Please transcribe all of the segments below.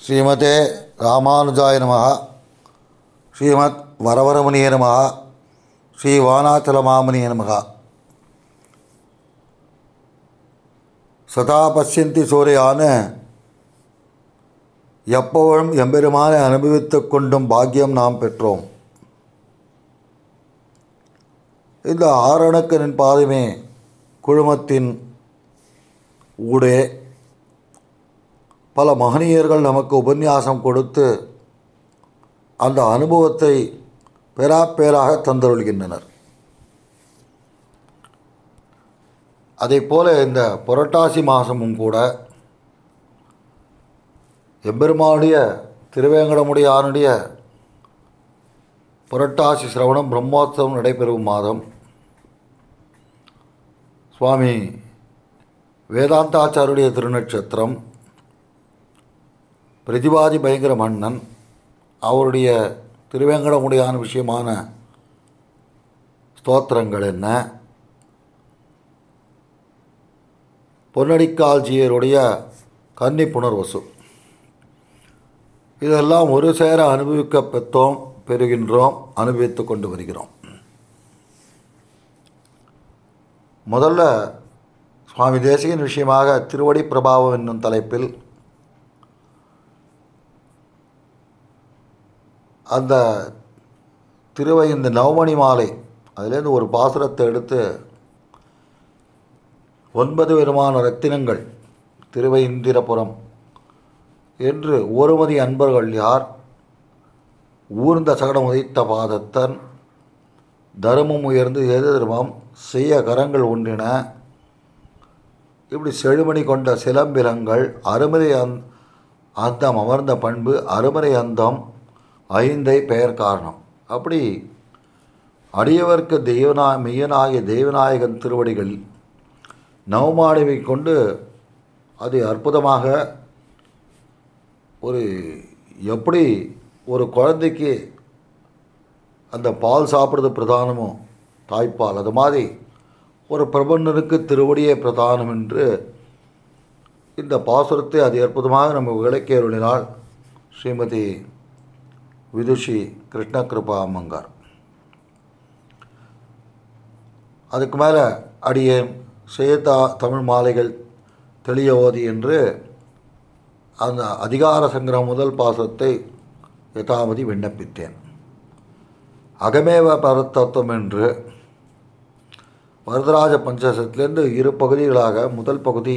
ஸ்ரீமதே ராமானுஜாய நமः ஸ்ரீமத் வரவரமுனிய நமः ஸ்ரீ வானாச்சலமாமுனிய நமः சதா பசியந்தி சூரையான எப்பொழுதும் எம்பெருமானை அனுபவித்துக் கொண்டும் பாக்கியம் நாம் பெற்றோம் இந்த ஆரணக்கனின் பாதமே குழுமத்தின் ஊடே பல மகனீயர்கள் நமக்கு உபன்யாசம் கொடுத்து அந்த அனுபவத்தை பெறாப்பேராக தந்தருள்கின்றனர் அதை போல இந்த புரட்டாசி மாதமும் கூட எம்பெருமானுடைய திருவேங்கடமுடியானுடைய புரட்டாசி சிரவணம் பிரம்மோத்சவம் நடைபெறும் மாதம் சுவாமி வேதாந்தாச்சாருடைய திருநட்சத்திரம் பிரதிபாதி பயங்கர மன்னன் அவருடைய திருவேங்கடமுடியான விஷயமான ஸ்தோத்திரங்கள் என்ன பொன்னடிக்கால்ஜியருடைய கன்னி புனர்வசு இதெல்லாம் ஒரு சேர அனுபவிக்க பெற்றோம் பெறுகின்றோம் அனுபவித்து கொண்டு வருகிறோம் முதல்ல சுவாமி தேசிகன் விஷயமாக திருவடி பிரபாவம் என்னும் தலைப்பில் அந்த திருவை இந்த நவமணி மாலை அதுலேருந்து ஒரு பாசுரத்தை எடுத்து ஒன்பது விதமான ரத்தினங்கள் திருவைந்திரபுரம் என்று ஒருமதி அன்பர்கள் யார் ஊர்ந்த சகடம் உதைத்த பாதத்தன் தருமம் உயர்ந்து எது தர்மம் செய்ய கரங்கள் ஒன்றின இப்படி செழுமணி கொண்ட சிலம்பிலங்கள் அருமறை அந் அந்தம் அமர்ந்த பண்பு அருமறை அந்தம் ஐந்தை பெயர் காரணம் அப்படி அடியவர்க்கு தெய்வநா மெய்யனாகிய தெய்வநாயகன் திருவடிகள் நவமாடிவை கொண்டு அது அற்புதமாக ஒரு எப்படி ஒரு குழந்தைக்கு அந்த பால் சாப்பிட்றது பிரதானமோ தாய்ப்பால் அது மாதிரி ஒரு பிரபன்னனுக்கு திருவடியே பிரதானம் என்று இந்த பாசுரத்தை அது அற்புதமாக நம்ம விளக்கி அருளினால் ஸ்ரீமதி விதுஷி கிருஷ்ண கிருபா அம்மங்கார் அதுக்கு மேலே அடியேன் சேதா தமிழ் மாலைகள் தெளிய ஓதி என்று அந்த அதிகார சங்கிரகம் முதல் பாசத்தை யதாமதி விண்ணப்பித்தேன் அகமேவ பரத்தத்துவம் என்று வரதராஜ பஞ்சாசத்திலேருந்து இரு பகுதிகளாக முதல் பகுதி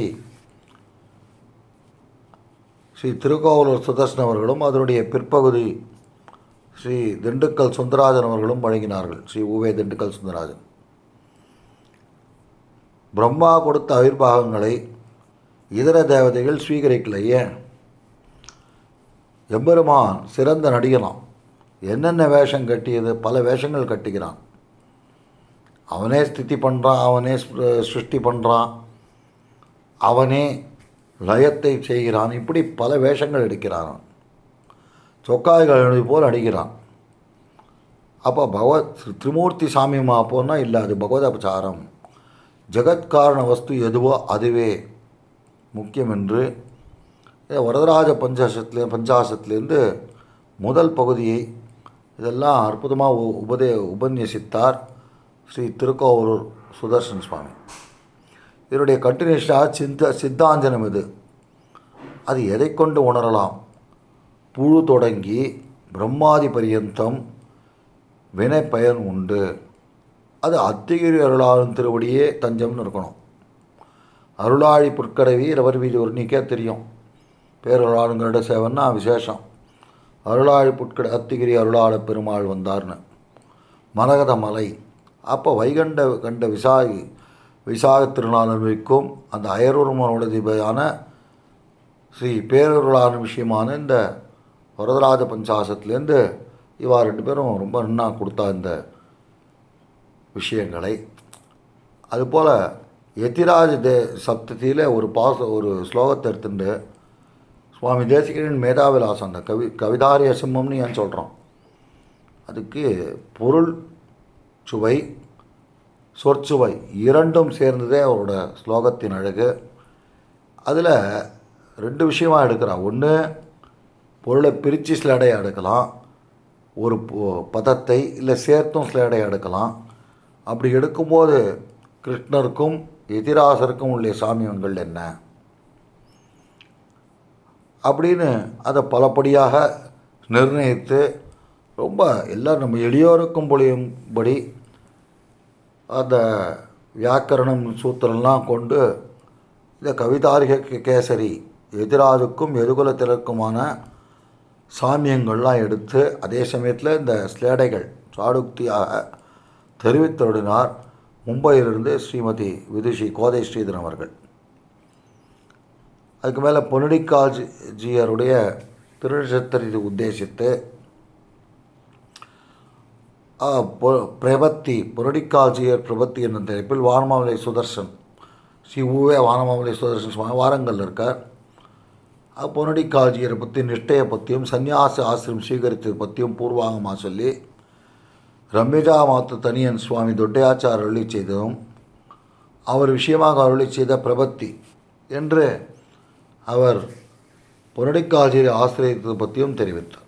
ஸ்ரீ திருக்கோவலூர் சுதர்ஷன் அவர்களும் அதனுடைய பிற்பகுதி ஸ்ரீ திண்டுக்கல் சுந்தராஜன் அவர்களும் வழங்கினார்கள் ஸ்ரீ உவே திண்டுக்கல் சுந்தராஜன் பிரம்மா கொடுத்த ஆவிர்வாகங்களை இதர தேவதைகள் ஸ்வீகரிக்கல ஏன் எம்பெருமான் சிறந்த நடிகனாம் என்னென்ன வேஷம் கட்டியது பல வேஷங்கள் கட்டிக்கிறான் அவனே ஸ்திதி பண்ணுறான் அவனே சிருஷ்டி பண்ணுறான் அவனே லயத்தை செய்கிறான் இப்படி பல வேஷங்கள் எடுக்கிறான் சொக்காய்கள் போல் அடிக்கிறான் அப்போ பகவத் திரிமூர்த்தி சாமியமா போனால் இல்லை அது பகவத் அபச்சாரம் ஜெகத்காரண வஸ்து எதுவோ அதுவே முக்கியம் என்று வரதராஜ பஞ்சாசத்திலே பஞ்சாசத்திலேருந்து முதல் பகுதியை இதெல்லாம் அற்புதமாக உபதே உபன்யசித்தார் ஸ்ரீ திருக்கோவலூர் சுதர்சன் சுவாமி இதனுடைய கண்டினியூஷனாக சிந்த சித்தாஞ்சனம் இது அது எதை கொண்டு உணரலாம் புழு தொடங்கி பிரம்மாதி பரியந்தம் வினை பயன் உண்டு அது அத்திகிரி அருளாளும் திருவடியே தஞ்சம்னு இருக்கணும் அருளாழி புற்கடவி ரவர் வீதி ஒரு நீக்கே தெரியும் பேரருளாளுங்கள்ட சேவன்னா விசேஷம் அருளாழி புட்கட அத்திகிரி அருளாள பெருமாள் வந்தார்னு மரகத மலை அப்போ வைகண்ட கண்ட விசாகி விசாக திருநாள் அனுபவிக்கும் அந்த அயரூர்மனோட தீபையான ஸ்ரீ பேரருளான விஷயமான இந்த வரதராஜ பஞ்சாசத்துலேருந்து இவா ரெண்டு பேரும் ரொம்ப நன்னா கொடுத்தா இந்த விஷயங்களை அதுபோல் எத்திராஜ் தே சப்தத்தியில் ஒரு பாச ஒரு ஸ்லோகத்தை எடுத்துட்டு சுவாமி தேசிகரின் மேதாவிலாசம் அந்த கவி கவிதாரிய சிம்மம்னு ஏன் சொல்கிறோம் அதுக்கு பொருள் சுவை சொற்சுவை இரண்டும் சேர்ந்ததே அவரோட ஸ்லோகத்தின் அழகு அதில் ரெண்டு விஷயமாக எடுக்கிறான் ஒன்று பொருளை பிரித்து ஸ்லேடை எடுக்கலாம் ஒரு பொ- பதத்தை இல்லை சேர்த்தும் ஸ்லேடை எடுக்கலாம் அப்படி எடுக்கும்போது கிருஷ்ணருக்கும் எதிராசருக்கும் உள்ள சாமியங்கள் என்ன அப்படின்னு அதை பலப்படியாக நிர்ணயித்து ரொம்ப எல்லாம் நம்ம எளியோருக்கும் புரியும்படி அந்த வியாக்கரணம் சூத்திரம்லாம் கொண்டு இந்த கவிதாரிக கே- கேசரி எதிராதுக்கும் எதுகுலத்திற்குமான சாமியங்கள்லாம் எடுத்து அதே சமயத்தில் இந்த ஸ்லேடைகள் சாடுக்தியாக தெரிவித்தொடினார் மும்பையிலிருந்து ஸ்ரீமதி விதுஷி கோதை ஸ்ரீதரன் அவர்கள் அதுக்கு மேலே பொன்னடிக்கால் ஜியருடைய திருநட்சத்திரத்தை உத்தேசித்து ஆ, பொ- பிரபத்தி புரடிக்காஜியர் பிரபத்தி என்ற தலைப்பில் வானமாமலை சுதர்சன் ஸ்ரீ ஊவே வானமாமலை சுதர்சன் சுவாமி வாரங்கள் இருக்கார் அது பொன்னடிக்காஜியரை பற்றி நிஷ்டையை பற்றியும் சந்நியாச ஆசிரம் ஸ்வீகரித்தது பற்றியும் பூர்வாங்கமாக சொல்லி ரம்யஜா மாத்து தனியன் சுவாமி தொட்டையாச்சார் அருளி செய்ததும் அவர் விஷயமாக அருளி செய்த பிரபத்தி என்று அவர் பொன்னடிக்காஜியரை ஆசிரியத்தது பற்றியும் தெரிவித்தார்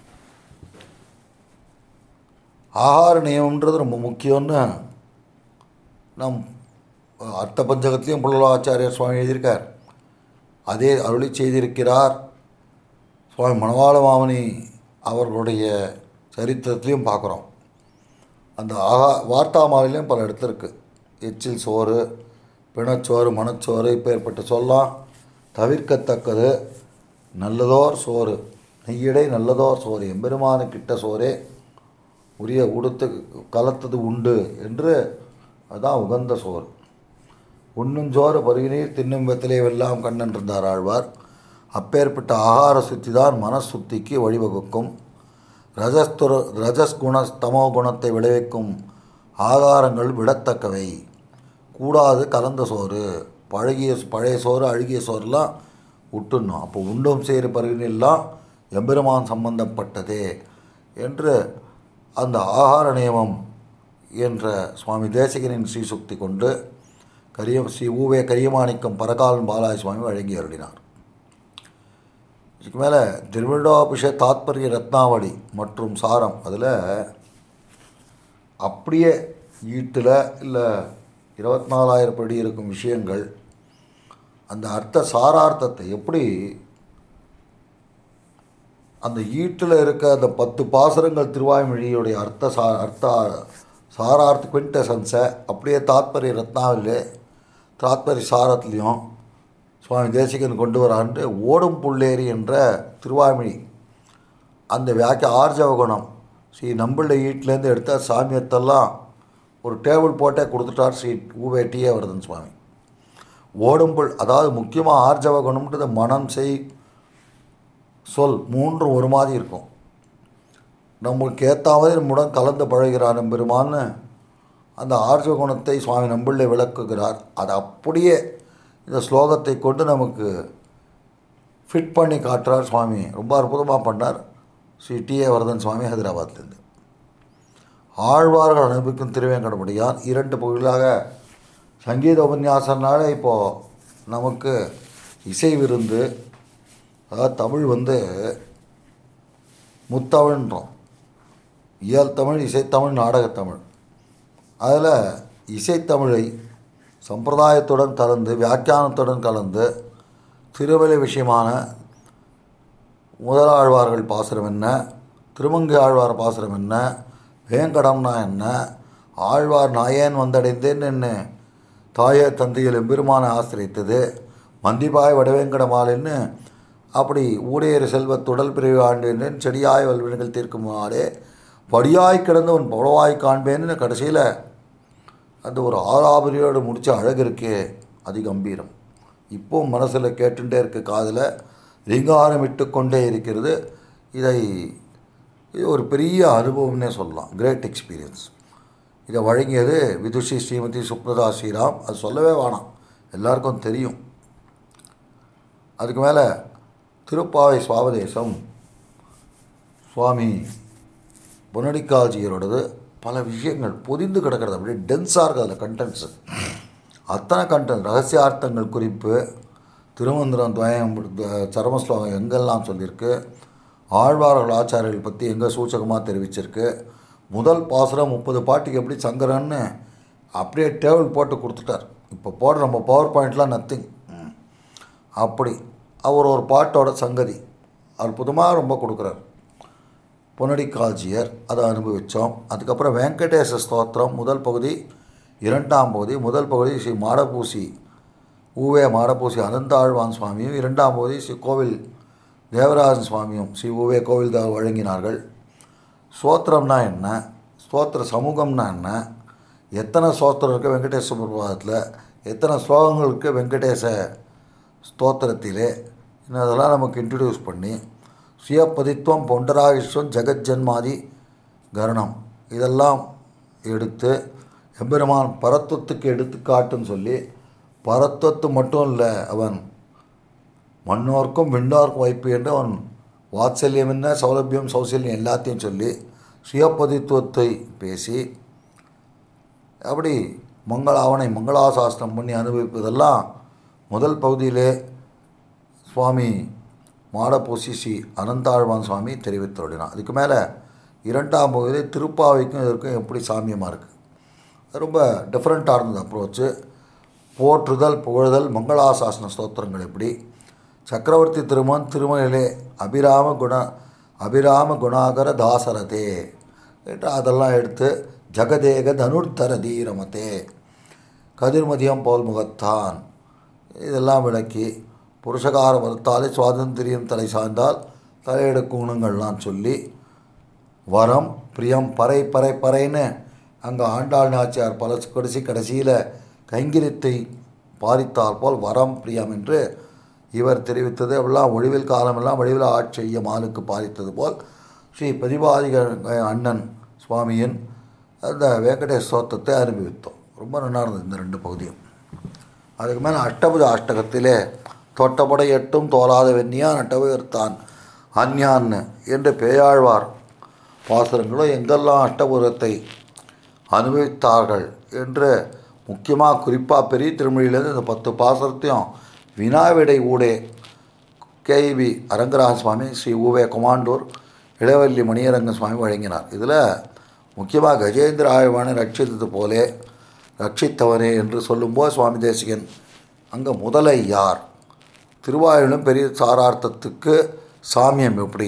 ஆகார நியமன்றது ரொம்ப முக்கியம்னு நம் அர்த்த பஞ்சகத்திலையும் புள்ளலாச்சாரியர் சுவாமி எழுதியிருக்கார் அதே அருளி செய்திருக்கிறார் சுவாமி மணவாள மாமனி அவர்களுடைய சரித்திரத்திலையும் பார்க்குறோம் அந்த ஆகா வார்த்தாமாவிலையும் பல இடத்துல இருக்குது எச்சில் சோறு பிணச்சோறு மணச்சோறு இப்போ ஏற்பட்ட சொல்லலாம் தவிர்க்கத்தக்கது நல்லதோர் சோறு நெய்யடை நல்லதோர் சோறு எம்பெருமான கிட்ட சோறே உரிய உடுத்து கலத்தது உண்டு என்று அதான் உகந்த சோறு உண்ணும் சோறு பருகினீர் தின்னும் வெத்திலே வெல்லாம் கண்ணன் இருந்தார் ஆழ்வார் அப்பேற்பட்ட ஆகார சுத்தி தான் மனசுத்திக்கு வழிவகுக்கும் ரஜஸ்துர ரஜஸ் குண தமோ குணத்தை விளைவிக்கும் ஆகாரங்கள் விடத்தக்கவை கூடாது கலந்த சோறு பழகிய பழைய சோறு அழுகிய சோறுலாம் விட்டுடணும் அப்போ உண்டும் சேரு பருகினெல்லாம் எம்பெருமான் சம்பந்தப்பட்டதே என்று அந்த ஆகார நியமம் என்ற சுவாமி தேசிகனின் ஸ்ரீசுக்தி கொண்டு கரிய ஸ்ரீ ஊவே கரியமாணிக்கம் பரகாலன் பாலாஜி சுவாமி வழங்கி அருளினார் இதுக்கு மேலே திருவிழாபிஷ தாத்பரிய ரத்னாவளி மற்றும் சாரம் அதில் அப்படியே ஈட்டில் இல்லை இருபத்தி நாலாயிரம் படி இருக்கும் விஷயங்கள் அந்த அர்த்த சாரார்த்தத்தை எப்படி அந்த ஈட்டில் இருக்க அந்த பத்து பாசுரங்கள் திருவாய்மொழியுடைய அர்த்த சா அர்த்த சாரார்த்த குவிண்டசன்ஸை அப்படியே தாத்பரிய ரத்னாவிலே தாத்பரிய சாரத்துலேயும் சுவாமி தேசிகன் கொண்டு வரான்ட்டு ஓடும் புள்ளேரி என்ற திருவாய்மொழி அந்த வியாக்கிய ஆர்ஜவகுணம் ஸ்ரீ நம்பிள்ளை ஈட்டிலேருந்து எடுத்த சாமியத்தெல்லாம் ஒரு டேபிள் போட்டே கொடுத்துட்டார் ஸ்ரீ ஊவே டிஏ வரதன் சுவாமி ஓடும்புள் அதாவது முக்கியமாக ஆர்ஜவ குணம்ன்றது மனம் செய் சொல் மூன்றும் ஒரு மாதிரி இருக்கும் நம்மளுக்கு ஏற்ற மாதிரி நம்முடன் கலந்து பழகிறான் பெருமான்னு அந்த ஆர்ஜவ குணத்தை சுவாமி நம்பிள்ளை விளக்குகிறார் அது அப்படியே இந்த ஸ்லோகத்தை கொண்டு நமக்கு ஃபிட் பண்ணி காட்டுறார் சுவாமி ரொம்ப அற்புதமாக பண்ணார் ஸ்ரீ டி ஏ வரதன் சுவாமி ஹைதராபாத்லேருந்து ஆழ்வார்கள் அனுபவிக்கும் திருவேங்கடமுடியான் இரண்டு பகுதிகளாக சங்கீத உபன்யாசம்னால இப்போது நமக்கு இசை விருந்து அதாவது தமிழ் வந்து முத்தமிழ்ன்றோம் இயல் தமிழ் இசைத்தமிழ் நாடகத்தமிழ் அதில் இசைத்தமிழை சம்பிரதாயத்துடன் கலந்து வியாக்கியானத்துடன் கலந்து திருவலை விஷயமான முதலாழ்வார்கள் பாசுரம் என்ன திருமங்கை ஆழ்வார் பாசுரம் என்ன வேங்கடம்னா என்ன ஆழ்வார் நாயேன் வந்தடைந்தேன் என்ன தாயே தந்தையில் எம்பெருமானை ஆசிரித்தது மந்திபாய் வடவேங்கடமாலின்னு அப்படி ஊடையர் செல்வத்துடல் பிரிவு ஆண்டேன் செடியாய் வல்வினைகள் தீர்க்கும் நாளே படியாய் கிடந்து உன் புலவாய் காண்பேன்னு கடைசியில் அந்த ஒரு ஆறாபரியோடு முடிச்ச அழகு இருக்கே அதி கம்பீரம் இப்போ மனசில் கேட்டுட்டே இருக்க காதில் ரீங்காரம் இட்டு கொண்டே இருக்கிறது இதை இது ஒரு பெரிய அனுபவம்னே சொல்லலாம் கிரேட் எக்ஸ்பீரியன்ஸ் இதை வழங்கியது விதுஷி ஸ்ரீமதி சுப்ரதா ஸ்ரீராம் அது சொல்லவே வேணாம் எல்லாருக்கும் தெரியும் அதுக்கு மேலே திருப்பாவை சுவாபதேசம் சுவாமி பொன்னடிக்காஜியரோடது பல விஷயங்கள் பொதிந்து கிடக்கிறது அப்படியே டென்ஸாக இருக்குது அதில் கண்டென்ட்ஸு அத்தனை கண்டென்ட் ரகசியார்த்தங்கள் குறிப்பு திருமந்திரம் துவயம் சரமஸ்லோகம் எங்கெல்லாம் சொல்லியிருக்கு ஆழ்வார்கள் ஆச்சாரியர்கள் பற்றி எங்கே சூச்சகமாக தெரிவிச்சிருக்கு முதல் பாசுரம் முப்பது பாட்டுக்கு எப்படி சங்கரன்னு அப்படியே டேபிள் போட்டு கொடுத்துட்டார் இப்போ போடுற நம்ம பவர் பாயிண்ட்லாம் நத்திங் அப்படி அவர் ஒரு பாட்டோட சங்கதி அற்புதமாக ரொம்ப கொடுக்குறார் பொன்னடி கால்ஜியர் அதை அனுபவித்தோம் அதுக்கப்புறம் வெங்கடேச ஸ்தோத்திரம் முதல் பகுதி இரண்டாம் பகுதி முதல் பகுதி ஸ்ரீ மாடபூசி ஊவே மாடபூசி அனந்தாழ்வான் சுவாமியும் இரண்டாம் பகுதி ஸ்ரீ கோவில் தேவராஜன் சுவாமியும் ஸ்ரீ ஊவே கோவில் தான் வழங்கினார்கள் ஸ்தோத்திரம்னா என்ன ஸ்தோத்திர சமூகம்னா என்ன எத்தனை ஸ்தோத்திரம் இருக்குது வெங்கடேச பிரபாதத்தில் எத்தனை ஸ்லோகங்கள் இருக்குது வெங்கடேச ஸ்தோத்திரத்திலே இன்னும் அதெல்லாம் நமக்கு இன்ட்ரடியூஸ் பண்ணி சுயப்பதித்துவம் பொண்டராகிஷ்வம் ஜெகஜன்மாதி கரணம் இதெல்லாம் எடுத்து எம்பெருமான் பரத்துவத்துக்கு எடுத்துக்காட்டுன்னு சொல்லி பரத்துவத்து மட்டும் இல்லை அவன் மண்ணோர்க்கும் விண்ணோர்க்கும் வைப்பு என்று அவன் வாத்சல்யம் என்ன சௌலபியம் சௌசல்யம் எல்லாத்தையும் சொல்லி சுயப்பதித்துவத்தை பேசி அப்படி மங்கள அவனை மங்களாசாசனம் பண்ணி அனுபவிப்பதெல்லாம் முதல் பகுதியிலே சுவாமி மாடப்பூசி ஸ்ரீ அனந்தாழ்வான் சுவாமி தெரிவித்தோடினான் அதுக்கு மேலே இரண்டாம் பகுதியில் திருப்பாவைக்கும் இதற்கும் எப்படி சாமியமாக இருக்குது அது ரொம்ப டிஃப்ரெண்ட்டாக இருந்தது அப்ரோச்சு போற்றுதல் புகழுதல் மங்களாசாசன ஸ்தோத்திரங்கள் எப்படி சக்கரவர்த்தி திருமன் திருமணிலே அபிராம குண அபிராம குணாகர தாசரதே என்று அதெல்லாம் எடுத்து ஜகதேக தனுர்த்தர தீரமதே கதிர்மதியம் போல் முகத்தான் இதெல்லாம் விளக்கி புருஷகார மறுத்தாலே சுவாதந்திரியம் தலை சாய்ந்தால் தலையெடுக்கும் குணங்கள்லாம் சொல்லி வரம் பிரியம் பறை பறை பறைன்னு அங்கே ஆண்டாள் நாச்சியார் பல கடைசி கடைசியில் கைங்கிரியத்தை பாரித்தார் போல் வரம் பிரியம் என்று இவர் தெரிவித்தது எல்லாம் ஒழிவில் காலமெல்லாம் வடிவில் ஆட்சி செய்ய மாலுக்கு பாரித்தது போல் ஸ்ரீ பிரதிபாதிக அண்ணன் சுவாமியின் அந்த வெங்கடேஷ் ஸ்தோத்திரத்தை அனுபவித்தோம் ரொம்ப நல்லா இருந்தது இந்த ரெண்டு பகுதியும் அதுக்கு மேலே அஷ்டபுஜ அஷ்டகத்திலே தொட்டபடை எட்டும் தோலாத வெண்ணியான் அட்டபுயர்த்தான் அந்யான்னு என்று பேயாழ்வார் பாசுரங்களும் எங்கெல்லாம் அஷ்டபுரத்தை அனுபவித்தார்கள் என்று முக்கியமாக குறிப்பாக பெரிய திருமொழியிலேருந்து இந்த பத்து பாசுரத்தையும் வினாவிடை ஊடே கேஇபி அரங்கராஜ சுவாமி ஸ்ரீ ஊவே குமாண்டூர் இளவல்லி மணியரங்க சுவாமி வழங்கினார் இதில் முக்கியமாக கஜேந்திர ஆழ்வானை ரட்சித்தது போலே ரட்சித்தவனே என்று சொல்லும்போது சுவாமி தேசிகன் அங்கே முதலை யார் திருவாயுளும் பெரிய சாரார்த்தத்துக்கு சாமியம் எப்படி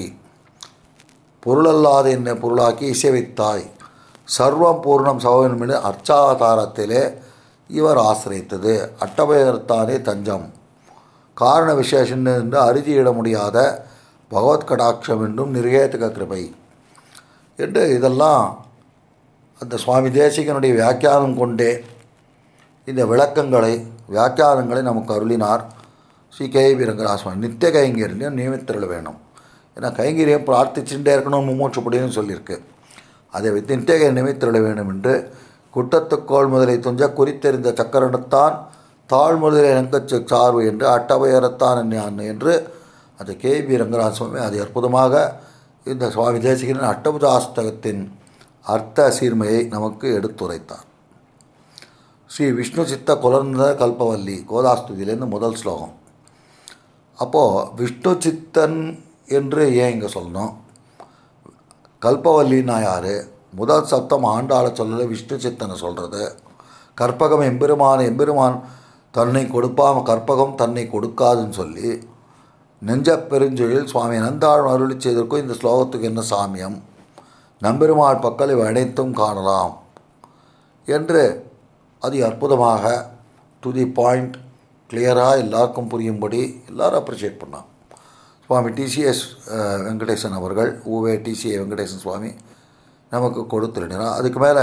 பொருளல்லாத என்ன பொருளாக்கி இசைவித்தாய் சர்வம் பூர்ணம் சௌகரியமிடு அர்ச்சாவதாரத்திலே இவர் ஆசிரியத்தது அட்டபயர்த்தானே தஞ்சம் காரண விசேஷன் என்று அறுதியிட முடியாத பகவத் கடாட்சம் என்றும் நிர்கேதுக கிருபை என்று இதெல்லாம் அந்த சுவாமி தேசிகனுடைய வியாக்கியானம் கொண்டே இந்த விளக்கங்களை வியாக்கியானங்களை நமக்கு அருளினார் ஸ்ரீ கே வீரங்கராசுவாமி நித்திய கைங்கரியம் நியமித்திரல் வேணும் ஏன்னா கைங்கரியம் பிரார்த்திச்சுட்டே இருக்கணும் மும்மூச்சுப்படின்னு சொல்லியிருக்கு அதை வைத்து நித்திய நியமித்திரல் வேணும் என்று குட்டத்துக்கோள் முதலை துஞ்ச குறித்தெறிந்த சக்கரனத்தான் தாழ் முதலை நங்கச்சு சார்பு என்று அட்டபயரத்தான் என்ன என்று அந்த கே பி ரங்கராஜ சுவாமி அது அற்புதமாக இந்த சுவாமி தேசிகனின் அட்டபுஜாஸ்தகத்தின் அர்த்த சீர்மையை நமக்கு எடுத்துரைத்தார் ஸ்ரீ விஷ்ணு சித்த குலர்ந்த கல்பவல்லி கோதாஸ்துதியிலேருந்து முதல் ஸ்லோகம் அப்போது விஷ்ணு சித்தன் என்று ஏன் இங்கே சொல்லணும் கல்பவல்லின்னா யார் முதல் சப்தம் ஆண்டாள சொல்லலை விஷ்ணு சித்தனை சொல்கிறது கற்பகம் எம்பெருமான் எம்பெருமான் தன்னை கொடுப்பாம கற்பகம் தன்னை கொடுக்காதுன்னு சொல்லி நெஞ்ச பெருஞ்சொழில் சுவாமி நந்தாள் அருளி செய்ததற்கும் இந்த ஸ்லோகத்துக்கு என்ன சாமியம் நம்பெருமாள் பக்கம் இவை அனைத்தும் காணலாம் என்று அது அற்புதமாக டு தி பாயிண்ட் கிளியராக எல்லாருக்கும் புரியும்படி எல்லாரும் அப்ரிஷியேட் பண்ணான் சுவாமி டிசிஎஸ் வெங்கடேசன் அவர்கள் ஊவே டிசிஏ வெங்கடேசன் சுவாமி நமக்கு கொடுத்துருந்தார் அதுக்கு மேலே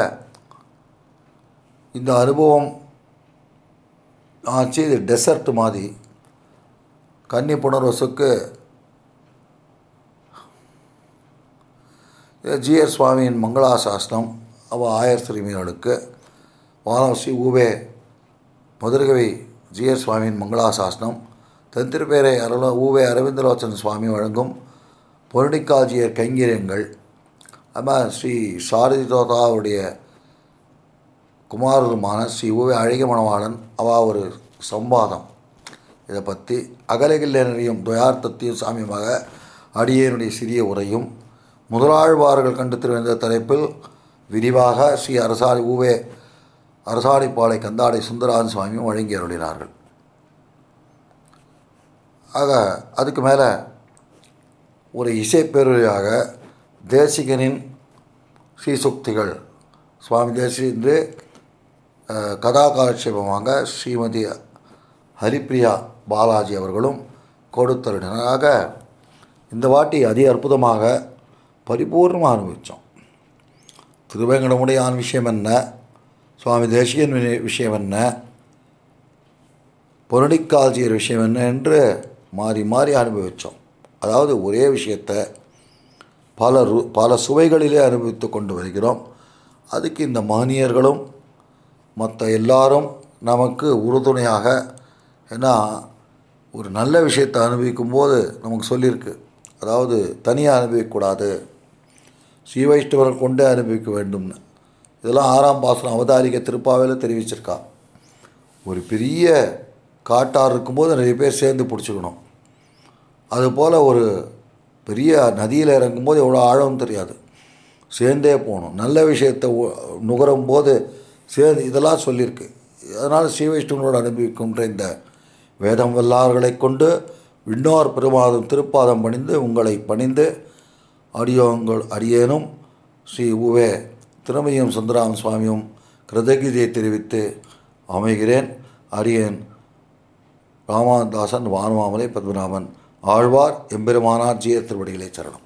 இந்த அனுபவம் ஆச்சு இது டெசர்ட் மாதிரி கன்னி புனர்வசுக்கு ஜிஆர் சுவாமியின் மங்களாசாசனம் அவ ஆயர் சிறுமிகளுக்கு வாரணாசி ஊவே மதுரகவி ஜிஆர் சுவாமியின் மங்களாசாசனம் தென்திருப்பேரை அருள ஊவே அரவிந்தலோச்சன் சுவாமி வழங்கும் பொருணிக்காஜியர் கைங்கரியங்கள் அதுமாதிரி ஸ்ரீ சாரதி தோதாவுடைய குமாரருமான ஸ்ரீ ஊவே அழகிய மணவாளன் அவா ஒரு சம்வாதம் இதை பற்றி அகலகில்ல நிறையும் துயார்த்தத்தையும் சாமியமாக அடியேனுடைய சிறிய உரையும் முதலாழ்வார்கள் கண்டு திருவந்த தலைப்பில் விரிவாக ஸ்ரீ அரசாணி ஊவே அரசாணிப்பாளை கந்தாடை சுந்தராஜன் சுவாமியும் வழங்கி அருளினார்கள் ஆக அதுக்கு மேலே ஒரு இசைப்பேருரையாக தேசிகனின் ஸ்ரீசுக்திகள் சுவாமி தேசிகன்று கதா காலட்சேபமாக ஸ்ரீமதி ஹரிப்ரியா பாலாஜி அவர்களும் கொடுத்தருடனாக இந்த வாட்டி அதி அற்புதமாக பரிபூர்ணமாக அனுபவித்தோம் திருவேங்கடமுடையான் விஷயம் என்ன சுவாமி தேசிகன் விஷயம் என்ன பொருளிக்கால்ஜியர் விஷயம் என்ன என்று மாறி மாறி அனுபவித்தோம் அதாவது ஒரே விஷயத்தை பல ரு பல சுவைகளிலே அனுபவித்து கொண்டு வருகிறோம் அதுக்கு இந்த மகனியர்களும் மற்ற எல்லாரும் நமக்கு உறுதுணையாக ஏன்னா ஒரு நல்ல விஷயத்தை அனுபவிக்கும் போது நமக்கு சொல்லியிருக்கு அதாவது தனியாக அனுபவிக்கக்கூடாது ஸ்ரீ வைஷ்ணவர்கள் கொண்டே அனுபவிக்க வேண்டும்னு இதெல்லாம் ஆறாம் பாசனம் அவதாரிக திருப்பாவையில் தெரிவிச்சிருக்கா ஒரு பெரிய காட்டார் இருக்கும்போது நிறைய பேர் சேர்ந்து பிடிச்சிக்கணும் அதுபோல் ஒரு பெரிய நதியில் இறங்கும்போது எவ்வளோ ஆழம் தெரியாது சேர்ந்தே போகணும் நல்ல விஷயத்தை நுகரும் போது சேர்ந்து இதெல்லாம் சொல்லியிருக்கு அதனால் ஸ்ரீ வைஷ்ணவனோடு அனுபவிக்கின்ற இந்த வேதம் வல்லார்களை கொண்டு விண்ணோர் பெருமாதம் திருப்பாதம் பணிந்து உங்களை பணிந்து அடியோங்கள் அடியேனும் ஸ்ரீ உவே திருமையும் சுந்தராம் சுவாமியும் கிருதகீதையை தெரிவித்து அமைகிறேன் அடியேன் ராமதாசன் வானுமாமலை பத்மநாபன் ஆழ்வார் எம்பெருமானார் ஜிய திருவடிகளை சரணம்